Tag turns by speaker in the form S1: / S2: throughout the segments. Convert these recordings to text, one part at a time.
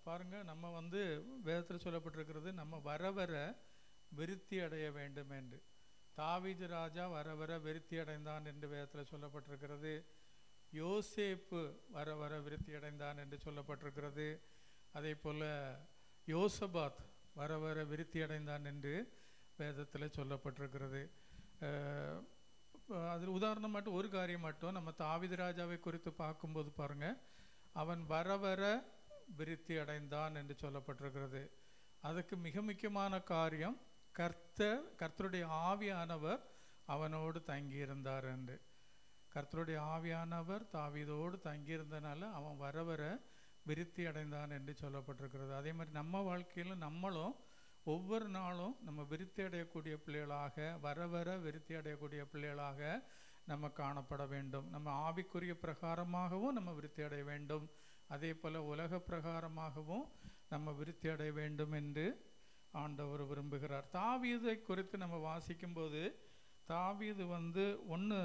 S1: பாருங்க நம்ம வந்து வேதத்தில் சொல்லப்பட்டிருக்கிறது நம்ம வர வர விருத்தி அடைய வேண்டும் என்று தாவீது ராஜா வர வர விருத்தி அடைந்தான் என்று வேதத்தில் சொல்லப்பட்டிருக்கிறது யோசேப்பு வர வர விருத்தி அடைந்தான் என்று சொல்லப்பட்டிருக்கிறது அதே போல் யோசபாத் வர வர விருத்தி அடைந்தான் என்று வேதத்தில் சொல்லப்பட்டிருக்கிறது அஹ், அதில் உதாரணம் மட்டும் ஒரு காரியம் மட்டும் நம்ம தாவீது ராஜாவை குறித்து பார்க்கும்போது பாருங்க அவன் வர வர விருத்தி அடைந்தான் என்று சொல்லப்பட்டிருக்கிறது அதுக்கு மிக முக்கியமான காரியம் கர்த்தர் கர்த்தருடைய ஆவியானவர் அவனோடு தங்கியிருந்தார் என்று கர்த்தருடைய ஆவியானவர் தாவீதோடு தங்கியிருந்தனால அவன் வர வர விருத்தி அடைந்தான் என்று சொல்லப்பட்டிருக்கிறது அதே மாதிரி நம்ம வாழ்க்கையில் நம்மளும் ஒவ்வொரு நாளும் நம்ம விருத்தி அடையக்கூடிய பிள்ளைகளாக வர வர விருத்தி அடையக்கூடிய பிள்ளைகளாக நம்ம காணப்பட வேண்டும் நம்ம ஆவிக்குரிய பிரகாரமாகவும் நம்ம விருத்தி அடைய வேண்டும் அதே போல் உலக பிரகாரமாகவும் நம்ம விருத்தி அடைய வேண்டும் என்று ஆண்டவர் விரும்புகிறார் தாவீதை குறித்து நம்ம வாசிக்கும்போது தாவீது வந்து ஒன்று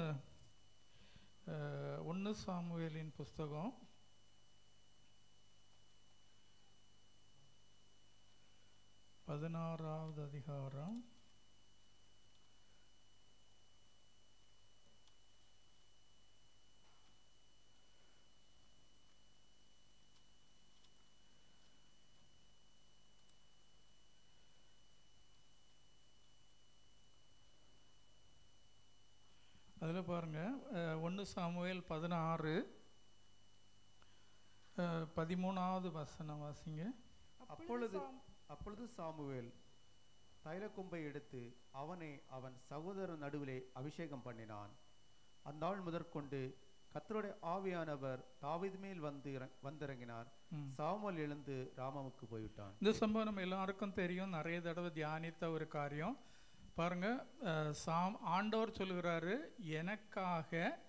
S1: ஒன்று சாமுவேலின் புஸ்தகம் பதினாறாவது அதிகாரம் அதில் பாருங்க ஒன்று சாமுவேல் பதினாறு அஹ், பதிமூணாவது வசனம் வாசிங்க
S2: அப்பொழுது அப்பொழுது சாமுவேல் தைலக்கொம்பை எடுத்து அவனை அவன் சகோதரன் நடுவிலே அபிஷேகம் பண்ணினான் அந்நாள் முதற்கொண்டு கர்த்தருடைய ஆவியானவர் தாவீது மேல் வந்து இற- வந்திறங்கினார்
S1: ம்.
S2: சாமுவேல் எழுந்து ராமாவுக்கு போய்விட்டான்
S1: இந்த சம்பவம் நம்ம எல்லாருக்கும் தெரியும் நிறைய தடவை தியானித்த ஒரு காரியம் பாருங்க அஹ், சாம் ஆண்டவர் சொல்லுகிறாரு எனக்காக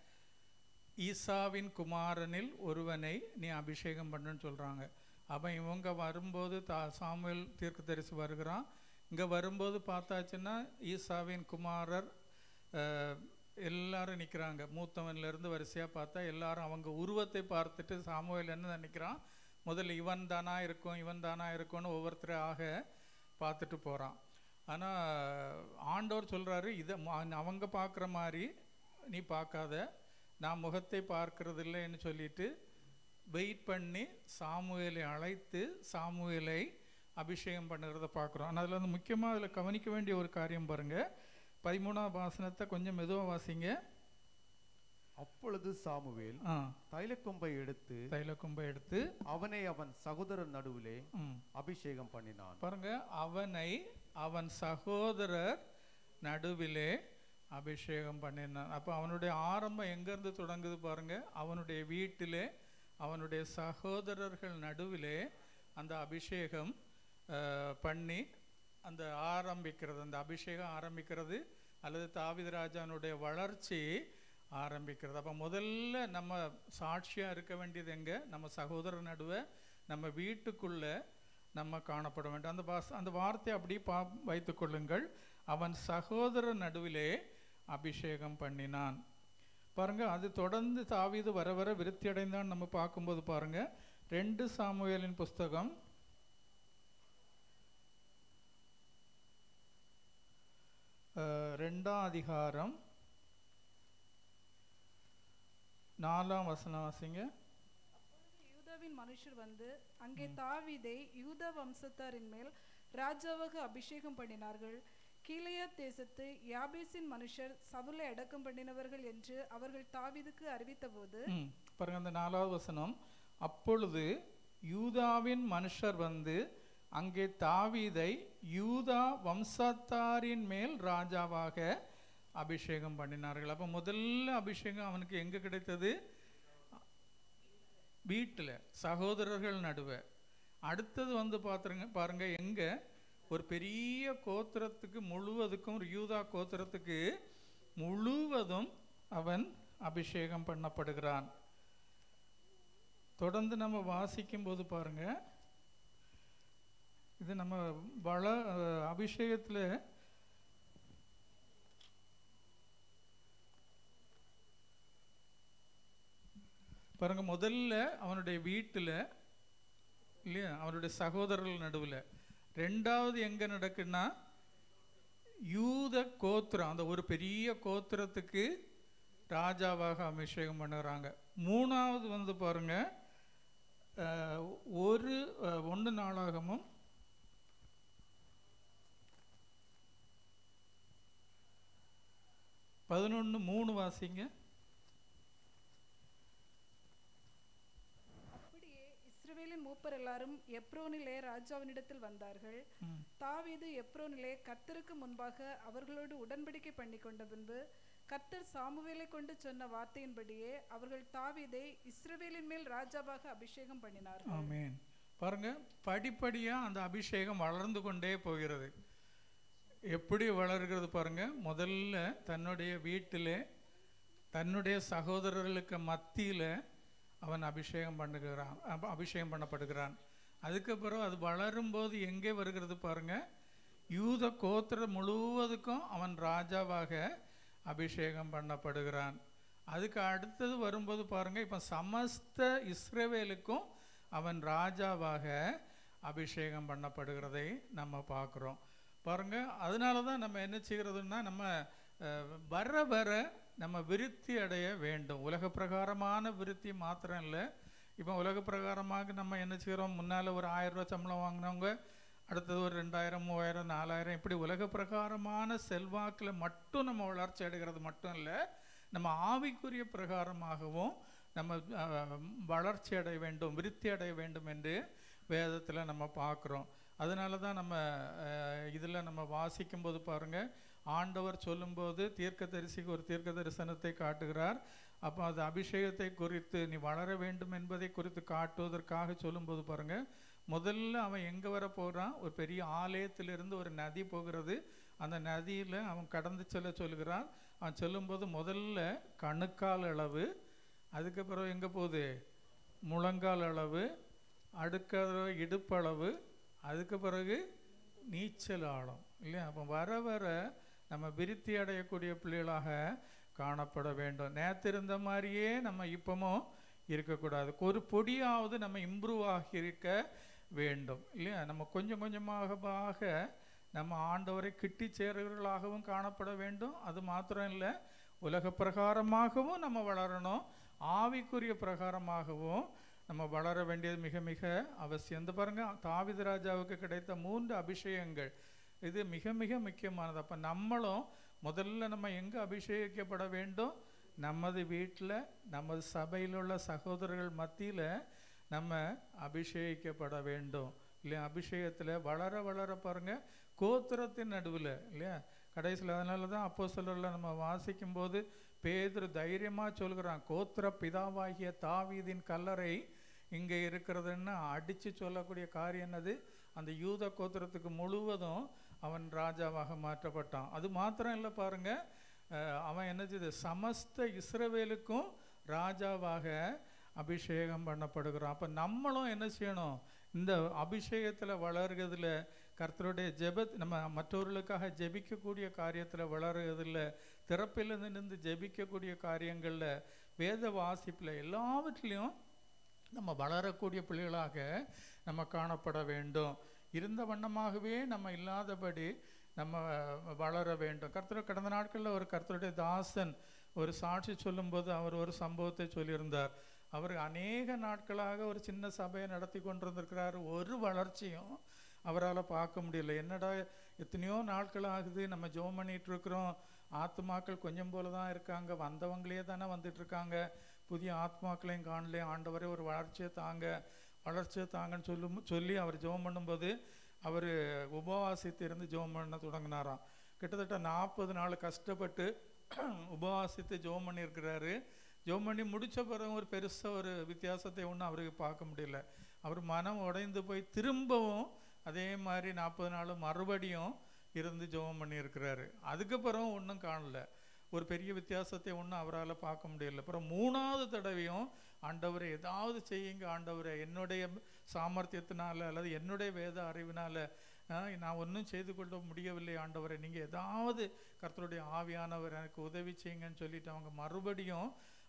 S1: ஈசாவின் குமாரனில் ஒருவனை நீ அபிஷேகம் பண்ணுன்னு சொல்றாங்க அவன் இவங்க வரும்போது தா சாமுவேல் தீர்க்கதரிசி வருகிறான் இங்கே வரும்போது பார்த்தாச்சுன்னா ஈசாவின் குமாரர் அஹ், எல்லாரும் நிற்கிறாங்க மூத்தவன்லேருந்து வரிசையாக பார்த்தா எல்லாரும் அவங்க உருவத்தை பார்த்துட்டு சாமுவேல் என்ன நினைக்கிறான் முதல்ல இவன் தானா இருக்கும் இவன் தானா இருக்கும்னு ஒவ்வொருத்தராக பார்த்துட்டு போகிறான் ஆனால் ஆண்டவர் சொல்கிறாரு இதை ம- அவங்க பார்க்குற மாதிரி நீ பார்க்காத நான் முகத்தை பார்க்கறது இல்லைன்னு சொல்லிட்டு வெயிட் பண்ணி சாமுவேலை அழைத்து சாமுவேலை அபிஷேகம் பண்ணுறத பார்க்குறோம் ஆனால் அதில் வந்து முக்கியமாக அதில் கவனிக்க வேண்டிய ஒரு காரியம் பாருங்கள் பதிமூணாம் வாசனத்தை கொஞ்சம் மெதுவாக வாசிங்க
S2: அப்பொழுது சாமுவேல்
S1: ஆ
S2: தைலக்கொம்பை எடுத்து
S1: தைலக்கும்பை எடுத்து
S2: அவனை அவன் சகோதரர் நடுவிலே
S1: ம்
S2: அபிஷேகம் பண்ணினான்
S1: பாருங்க அவனை அவன் சகோதரர் நடுவிலே அபிஷேகம் பண்ணினான் அப்போ அவனுடைய ஆரம்பம் எங்கேருந்து தொடங்குது பாருங்க அவனுடைய வீட்டிலே அவனுடைய சகோதரர்கள் நடுவிலே அந்த அபிஷேகம் அஹ், பண்ணி அந்த ஆரம்பிக்கிறது அந்த அபிஷேகம் ஆரம்பிக்கிறது அல்லது தாவீது ராஜானுடைய வளர்ச்சி ஆரம்பிக்கிறது அப்போ முதல்ல நம்ம சாட்சியாக இருக்க வேண்டியது எங்கே நம்ம சகோதரர் நடுவே நம்ம வீட்டுக்குள்ளே நம்ம காணப்பட வேண்டும் அந்த வாஸ் அந்த வார்த்தையை அப்படி பா வைத்துக்கொள்ளுங்கள் அவன் சகோதரர் நடுவிலே அபிஷேகம் பண்ணினான் பாருங்க அது தொடர்ந்து தாவீது வர வர விருத்தி அடைந்தான் நம்ம பார்க்கும்போது பாருங்க ரெண்டு சாமுவேலின் புஸ்தகம் அஹ், ரெண்டாம் அதிகாரம் நாலாம் வசனம் வாசிங்க
S3: அப்பொழுது யூதாவின் மனுஷர் வந்து அங்கே தாவீதை யூதா வம்சத்தாரின் மேல் ராஜாவாக அபிஷேகம் பண்ணினார்கள் கீலேயாத் தேசத்து யாபேசின் மனுஷர் சவுலை அடக்கம் பண்ணினவர்கள் என்று அவர்கள் தாவீதுக்கு அறிவித்தபோது
S1: ம், பாருங்க அந்த நாலாவது வசனம் அப்பொழுது யூதாவின் மனுஷர் வந்து அங்கே தாவீதை யூதா வம்சத்தாரின் மேல் ராஜாவாக அபிஷேகம் பண்ணினார்கள் அப்போ முதல்ல அபிஷேகம் அவனுக்கு எங்கே கிடைத்தது வீட்டில் சகோதரர்கள் நடுவே அடுத்தது வந்து பார்த்துருங்க பாருங்க எங்கே ஒரு பெரிய கோத்திரத்துக்கு முழுவதுக்கும் ஒரு யூதா கோத்திரத்துக்கு முழுவதும் அவன் அபிஷேகம் பண்ணப்படுகிறான் தொடர்ந்து நம்ம வாசிக்கும் போது பாருங்க இது நம்ம வள அபிஷேகத்தில் பாருங்க முதல்ல அவனுடைய வீட்டில் இல்லையா அவருடைய சகோதரர்கள் நடுவில் ரெண்டாவது எங்கே நடக்குன்னா யூத கோத்திரம் அந்த ஒரு பெரிய கோத்திரத்துக்கு ராஜாவாக அபிஷேகம் பண்ணுறாங்க மூணாவது வந்து பாருங்க அஹ், ஒரு அஹ், ஒன்று நாளாகமும் பதினொன்று மூணு வாசிங்க
S3: அப்படியே இஸ்ரவேலின் மூப்பர் எல்லாரும் எப்ரோனிலே ராஜாவினிடத்தில் வந்தார்கள்
S1: ம்.
S3: தாவீது எப்ரோனிலே கர்த்தருக்கு முன்பாக அவர்களோடு உடன்படிக்கை பண்ணி கொண்ட பின்பு கர்த்தர் சாமுவேலை கொண்டு சொன்ன வார்த்தையின்படியே அவர்கள் தாவீதை இஸ்ரவேலின் மேல் ராஜாவாக அபிஷேகம் பண்ணினார்கள்
S1: ஆமென் பாருங்க படிப்படியா அந்த அபிஷேகம் வளர்ந்து கொண்டே போகிறது எப்படி வளர்கிறது பாருங்க முதல்ல தன்னுடைய வீட்டிலே தன்னுடைய சகோதரர்களுக்கு மத்தியில் அவன் அபிஷேகம் பண்ணுகிறான் அப- அபிஷேகம் பண்ணப்படுகிறான் அதுக்கப்புறம் அது வளரும்போது எங்கே வருகிறது பாருங்க யூத கோத்திரம் முழுவதுக்கும் அவன் ராஜாவாக அபிஷேகம் பண்ணப்படுகிறான் அதுக்கு அடுத்தது வரும்போது பாருங்க இப்போ சமஸ்த இஸ்ரவேலுக்கும் அவன் ராஜாவாக அபிஷேகம் பண்ணப்படுகிறதை நம்ம பார்க்குறோம் பாருங்க அதனால தான் நம்ம என்ன செய்கிறதுன்னா நம்ம அஹ், வர வர நம்ம விருத்தி அடைய வேண்டும் உலக பிரகாரமான விருத்தி மாத்திரம் இல்லை இப்போ உலக பிரகாரமாக நம்ம என்ன செய்கிறோம் முன்னால் ஒரு ஆயிரம் ரூபாய் சம்பளம் வாங்கினவங்க அடுத்தது ஒரு ரெண்டாயிரம் மூவாயிரம் நாலாயிரம் இப்படி உலக பிரகாரமான செல்வாக்கில் மட்டும் நம்ம வளர்ச்சி அடைகிறது மட்டும் இல்லை நம்ம ஆவிக்குரிய பிரகாரமாகவும் நம்ம அஹ், வளர்ச்சி அடைய வேண்டும் விருத்தி அடைய வேண்டும் என்று வேதத்தில் நம்ம பார்க்குறோம் அதனால தான் நம்ம இதில் நம்ம வாசிக்கும்போது பாருங்க ஆண்டவர் சொல்லும்போது தீர்க்கதரிசிக்கு ஒரு தீர்க்க தரிசனத்தை காட்டுகிறார் அப்போ அது அபிஷேகத்தை குறித்து நீ வளர வேண்டும் என்பதை குறித்து காட்டுவதற்காக சொல்லும்போது பாருங்க முதல்ல அவன் எங்கே வர போகிறான் ஒரு பெரிய ஆலயத்திலிருந்து ஒரு நதி போகிறது அந்த நதியில் அவன் கடந்து செல்ல சொல்கிறான் அவன் சொல்லும்போது முதல்ல கணுக்கால் அளவு அதுக்கப்புறம் எங்கே போகுது முழங்கால் அளவு அடுக்க இடுப்பளவு அதுக்கு பிறகு நீச்சல் ஆழம் இல்லையா அப்போ வர வர நம்ம விருத்தி அடையக்கூடிய பிள்ளைகளாக காணப்பட வேண்டும் நேற்று இருந்த மாதிரியே நம்ம இப்பவும் இருக்கக்கூடாது ஒரு பொடியாவது நம்ம இம்ப்ரூவ் ஆகி இருக்க வேண்டும் இல்லையா நம்ம கொஞ்சம் கொஞ்சமாக ஆக நம்ம ஆண்டவரை கிட்டி சேருகிறவர்களாகவும் காணப்பட வேண்டும் அது மாத்திரம் இல்லை உலக பிரகாரமாகவும் நம்ம வளரணும் ஆவிக்குரிய பிரகாரமாகவும் நம்ம வளர வேண்டியது மிக மிக அவசியம் இந்த பாருங்க தாவித ராஜாவுக்கு கிடைத்த மூன்று அபிஷேகங்கள் இது மிக மிக முக்கியமானது அப்போ நம்மளும் முதல்ல நம்ம எங்கே அபிஷேகிக்கப்பட வேண்டும் நமது வீட்டில் நமது சபையில் உள்ள சகோதரர்கள் மத்தியில் நம்ம அபிஷேகிக்கப்பட வேண்டும் இல்லையா அபிஷேகத்தில் வளர வளர பாருங்க கோத்திரத்தின் நடுவில் இல்லையா கடைசியில் அதனால தான் அப்போ நம்ம வாசிக்கும்போது பேதுரு தைரியமாக சொல்கிறான் கோத்திர பிதாவாகிய தாவீதின் கல்லறை இங்கே இருக்கிறதுன்னு அடித்து சொல்லக்கூடிய காரியம் என்னது அந்த யூத கோத்திரத்துக்கு முழுவதும் அவன் ராஜாவாக மாற்றப்பட்டான் அது மாத்திரம் இல்லை பாருங்க அஹ், அவன் என்ன செய்து சமஸ்த இஸ்ரவேலுக்கும் ராஜாவாக அபிஷேகம் பண்ணப்படுகிறான் அப்போ நம்மளும் என்ன செய்யணும் இந்த அபிஷேகத்தில் வளர்கிறதுல கர்த்தருடைய ஜெபத் நம்ம மற்றவர்களுக்காக ஜெபிக்கக்கூடிய காரியத்தில் வளர்கிறதுல திறப்பிலிருந்து நின்று ஜெபிக்கக்கூடிய காரியங்களில் வேத வாசிப்பில் எல்லாவற்றிலையும் நம்ம வளரக்கூடிய பிள்ளைகளாக நம்ம காணப்பட வேண்டும் இருந்த வண்ணமாகவே நம்ம இல்லாதபடி நம்ம வளர வேண்டும் கர்த்தர் கடந்த நாட்களில் ஒரு கர்த்தருடைய தாசன் ஒரு சாட்சி சொல்லும்போது அவர் ஒரு சம்பவத்தை சொல்லியிருந்தார் அவர் அநேக நாட்களாக ஒரு சின்ன சபையை நடத்தி கொண்டிருந்திருக்கிறார் ஒரு வளர்ச்சியும் அவரால் பார்க்க முடியல என்னடா எத்தனையோ நாட்கள் ஆகுது நம்ம ஜோம் பண்ணிட்டு இருக்கிறோம் ஆத்மாக்கள் கொஞ்சம் போல தான் இருக்காங்க வந்தவங்களே தானே வந்துட்டு இருக்காங்க புதிய ஆத்மாக்களையும் காணலே ஆண்டவரே ஒரு வளர்ச்சியை தாங்க வளர்ச்சியை தாங்கன்னு சொல்லும் சொல்லி அவர் ஜெபம் பண்ணும்போது அவர் உபவாசித்து இருந்து ஜெபம் பண்ண தொடங்கினாராம் கிட்டத்தட்ட நாற்பது நாள் கஷ்டப்பட்டு உபவாசித்து ஜெபம் பண்ணியிருக்கிறாரு ஜெபம் பண்ணி முடிச்ச பிறகு ஒரு பெருசாக ஒரு வித்தியாசத்தை ஒன்றும் அவருக்கு பார்க்க முடியல அவர் மனம் உடைந்து போய் திரும்பவும் அதே மாதிரி நாற்பது நாள் மறுபடியும் இருந்து ஜெபம் பண்ணியிருக்கிறாரு அதுக்கப்புறம் ஒன்றும் காணல ஒரு பெரிய வித்தியாசத்தை ஒன்றும் அவரால் பார்க்க முடியல அப்புறம் மூணாவது தடவையும் ஆண்டவரை ஏதாவது செய்யுங்க ஆண்டவரை என்னுடைய சாமர்த்தியத்தினால அல்லது என்னுடைய வேத அறிவினால ஆஹ், நான் ஒன்றும் செய்து கொள்ள முடியவில்லை ஆண்டவரை நீங்கள் ஏதாவது கர்த்தருடைய ஆவியானவர் எனக்கு உதவி செய்யுங்கன்னு சொல்லிட்டு அவங்க மறுபடியும்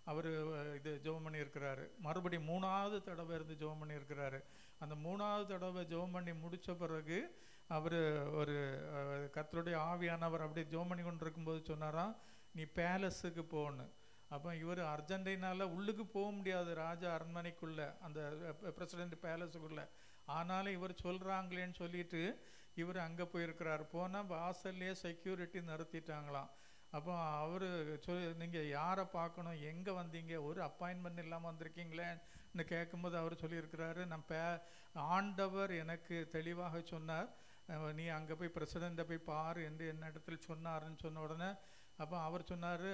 S1: அவர் இது ஜெபம் பண்ணி இருக்கிறாரு மறுபடியும் மூணாவது தடவை இருந்து ஜெபம் பண்ணி இருக்கிறாரு அந்த மூணாவது தடவை ஜெபம் பண்ணி முடிச்ச பிறகு அவர் ஒரு அஹ், கர்த்தருடைய ஆவியானவர் அப்படியே ஜெபம் பண்ணி கொண்டு இருக்கும்போது சொன்னாராம் நீ பேலஸுக்கு போகணும் அப்போ இவர் அர்ஜென்டினால உள்ளுக்கு போக முடியாது ராஜா அரண்மனைக்குள்ள அந்த பிரசிடென்ட் பேலஸுக்குள்ள ஆனாலும் இவர் சொல்றாங்களேன்னு சொல்லிட்டு இவர் அங்கே போயிருக்கிறார் போனால் வாசல்லே செக்யூரிட்டி நிறுத்திட்டாங்களாம் அப்போ அவர் சொல் நீங்கள் யாரை பார்க்கணும் எங்கே வந்தீங்க ஒரு அப்பாயின்மெண்ட் இல்லாமல் வந்திருக்கீங்களேன்னு கேட்கும்போது அவர் சொல்லியிருக்கிறாரு நான் பே ஆண்டவர் எனக்கு தெளிவாக சொன்னார் அஹ் நீ அங்கே போய் பிரசிடெண்ட்டை போய் பாரு என்று என்ன இடத்துல சொன்னாருன்னு சொன்ன உடனே அப்போ அவர் சொன்னார்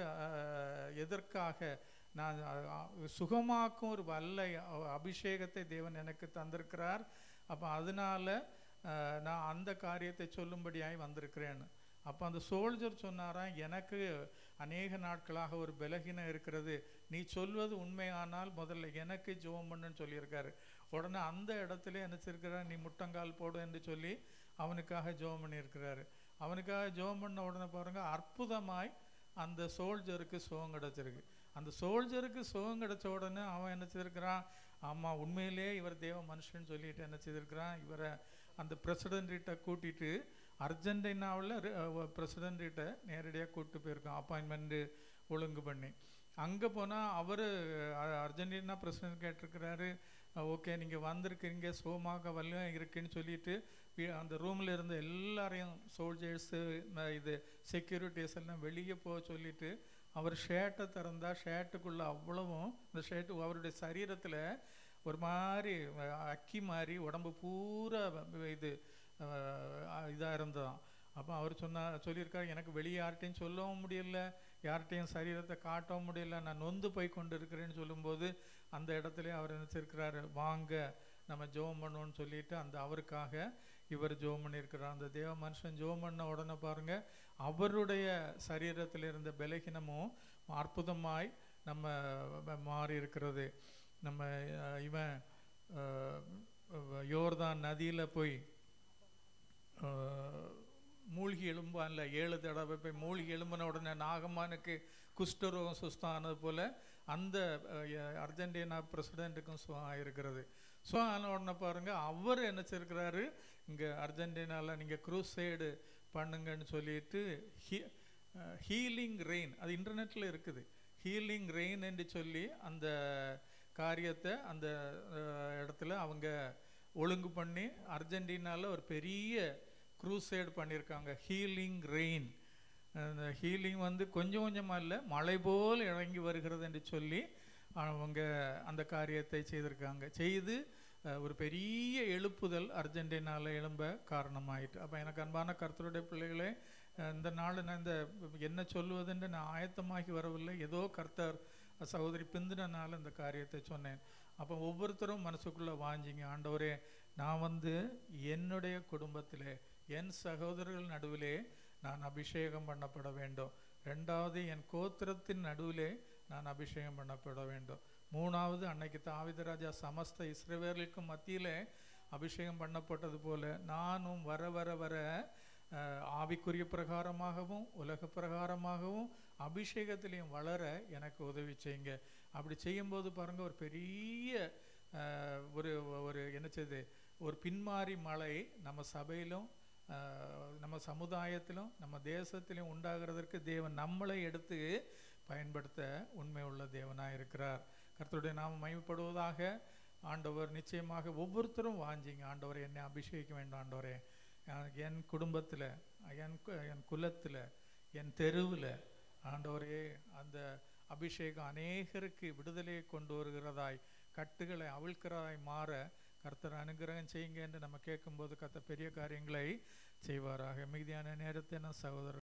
S1: எதற்காக நான் அஹ், அஹ், சுகமாக்கும் ஒரு வல்ல அ- அபிஷேகத்தை தேவன் எனக்கு தந்திருக்கிறார் அப்போ அதனால அஹ், நான் அந்த காரியத்தை சொல்லும்படியாய் வந்திருக்கிறேன்னு அப்போ அந்த சோல்ஜர் சொன்னாராம் எனக்கு அநேக நாட்களாக ஒரு பலகீனம் இருக்கிறது நீ சொல்வது உண்மையானால் முதல்ல எனக்கு ஜெபம் பண்ணுன்னு சொல்லியிருக்காரு உடனே அந்த இடத்துல என்ன செய்யிருக்கிறார் நீ முட்டங்கால் போடு என்று சொல்லி அவனுக்காக ஜெபம் பண்ணியிருக்கிறாரு அவனுக்காக ஜெபம் பண்ண உடனே பாருங்க அற்புதமாய் அந்த சோல்ஜருக்கு சுகம் கிடைச்சிருக்கு அந்த சோல்ஜருக்கு சுகம் கிடைச்ச உடனே அவன் என்ன செய்திருக்கிறான் ஆமா உண்மையிலே இவர் தேவ மனுஷன் சொல்லிட்டு என்ன செய்திருக்கிறான் இவரை அந்த பிரசிடென்ட்கிட்ட கூட்டிட்டு அர்ஜென்டினாவில் பிரசிடென்ட்கிட்ட நேரடியாக கூப்பிட்டு போயிருக்கான் அப்பாயின்மெண்ட்டு ஒழுங்கு பண்ணி அங்கே போனால் அவர் அர்ஜென்டினா பிரசிடென்ட் கேட்டிருக்கிறாரு ஓகே நீங்கள் வந்திருக்கீங்க சோமாக வல்ல இருக்குன்னு சொல்லிட்டு வீ- அந்த ரூமில் இருந்த எல்லாரையும் சோல்ஜர்ஸு இது செக்யூரிட்டிஸ் எல்லாம் வெளியே போக சொல்லிட்டு அவர் ஷர்ட்டை திறந்தா ஷர்ட்டுக்குள்ளே அவ்வளவும் இந்த ஷர்ட்டு அவருடைய சரீரத்தில் ஒரு மாதிரி அஹ், அக்கி மாதிரி உடம்பு பூரா வ- இது இதாக இருந்ததாம் அப்போ அவர் சொன்னார் சொல்லியிருக்காரு எனக்கு வெளியே யார்கிட்டையும் சொல்லவும் முடியல யார்கிட்டையும் சரீரத்தை காட்டவும் முடியல நான் நொந்து போய் கொண்டு இருக்கிறேன்னு சொல்லும்போது அந்த இடத்துல அவர் நினச்சிருக்கிறாரு வாங்க நம்ம ஜெபம் பண்ணுவோம்னு சொல்லிட்டு அந்த அவருக்காக இவர் ஜெபம் பண்ணியிருக்கிறார் அந்த தேவ மனுஷன் ஜெபம் பண்ண உடனே பாருங்க அவருடைய சரீரத்தில் இருந்த பலகீனமும் அற்புதமாய் நம்ம ம- மாறி இருக்கிறது நம்ம அஹ், இவன் அஹ், யோர்தான் நதியில் போய் அஹ், மூழ்கி எழும்பான்ல ஏழு தடவை போய் மூழ்கி எழும்பின உடனே நாகம்மானுக்கு குஷ்டரோகம் சுஸ்தானது போல அந்த அஹ், அர்ஜென்டினா பிரசிடென்ட்டுக்கும் சுகம் ஆயிருக்கிறது சுகம் ஆன உடனே பாருங்க அவர் என்ன செய்யிருக்கிறாரு இங்கே அர்ஜென்டினாவில் நீங்கள் க்ரூசைடு பண்ணுங்கன்னு சொல்லிட்டு ஹீலிங் ரெயின் அது இன்டர்நெட்டில் இருக்குது ஹீலிங் ரெயின் என்று சொல்லி அந்த காரியத்தை அந்த அஹ், இடத்துல அவங்க ஒழுங்கு பண்ணி அர்ஜென்டினாவில் ஒரு பெரிய க்ரூசைடு பண்ணியிருக்காங்க ஹீலிங் ரெயின் அந்த ஹீலிங் வந்து கொஞ்சம் கொஞ்சமாக இல்லை மழை போல் இறங்கி வருகிறது என்று சொல்லி அவங்க அந்த காரியத்தை செய்திருக்காங்க செய்து அஹ், ஒரு பெரிய எழுப்புதல் அர்ஜென்டினாவில் எழும்ப காரணமாயிட்டு அப்போ எனக்கு அன்பான கர்த்தருடைய பிள்ளைகளே அஹ், இந்த நாள் நான் இந்த என்ன சொல்லுவதுன்னு நான் ஆயத்தமாகி வரவில்லை ஏதோ கர்த்தர் சகோதரி பிந்தினால இந்த காரியத்தை சொன்னேன் அப்போ ஒவ்வொருத்தரும் மனசுக்குள்ளே வாஞ்சிங்க ஆண்டவரே நான் வந்து என்னுடைய குடும்பத்திலே என் சகோதரர்கள் நடுவிலே நான் அபிஷேகம் பண்ணப்பட வேண்டும் ரெண்டாவது என் கோத்திரத்தின் நடுவிலே நான் அபிஷேகம் பண்ணப்பட வேண்டும் மூணாவது அன்னைக்கு தாவிதராஜா சமஸ்த இஸ்ரவேலுக்கும் மத்தியிலே அபிஷேகம் பண்ணப்பட்டது போல நானும் வர வர வர அஹ், ஆவிக்குரிய பிரகாரமாகவும் உலக பிரகாரமாகவும் அபிஷேகத்திலையும் வளர எனக்கு உதவி செய்யுங்க அப்படி செய்யும்போது பாருங்க ஒரு பெரிய அஹ், ஒரு ஒரு என்ன செய்யுது ஒரு பின்மாறி மழை நம்ம சபையிலும் அஹ், நம்ம சமுதாயத்திலும் நம்ம தேசத்திலும் உண்டாகிறதற்கு தேவன் நம்மளை எடுத்து பயன்படுத்த உண்மை உள்ள தேவனாக இருக்கிறார் கர்த்தருடைய நாமம் மகிமைப்படுவதாக ஆண்டவர் நிச்சயமாக ஒவ்வொருத்தரும் வாஞ்சிங்க ஆண்டவரை என்னை அபிஷேகிக்க வேண்டும் ஆண்டவரே அஹ் என் குடும்பத்தில் என் கு- என் குலத்தில் என் தெருவில் ஆண்டவரே அந்த அபிஷேகம் அநேகருக்கு விடுதலையை கொண்டு வருகிறதாய் கட்டுகளை அவிழ்க்கிறதாய் மாற கர்த்தர் அனுகிரகம் செய்யுங்க என்று நம்ம கேட்கும்போது கர்த்தர் பெரிய காரியங்களை செய்வாராக மிகுதியான நேரத்தை நான் சகோதரர்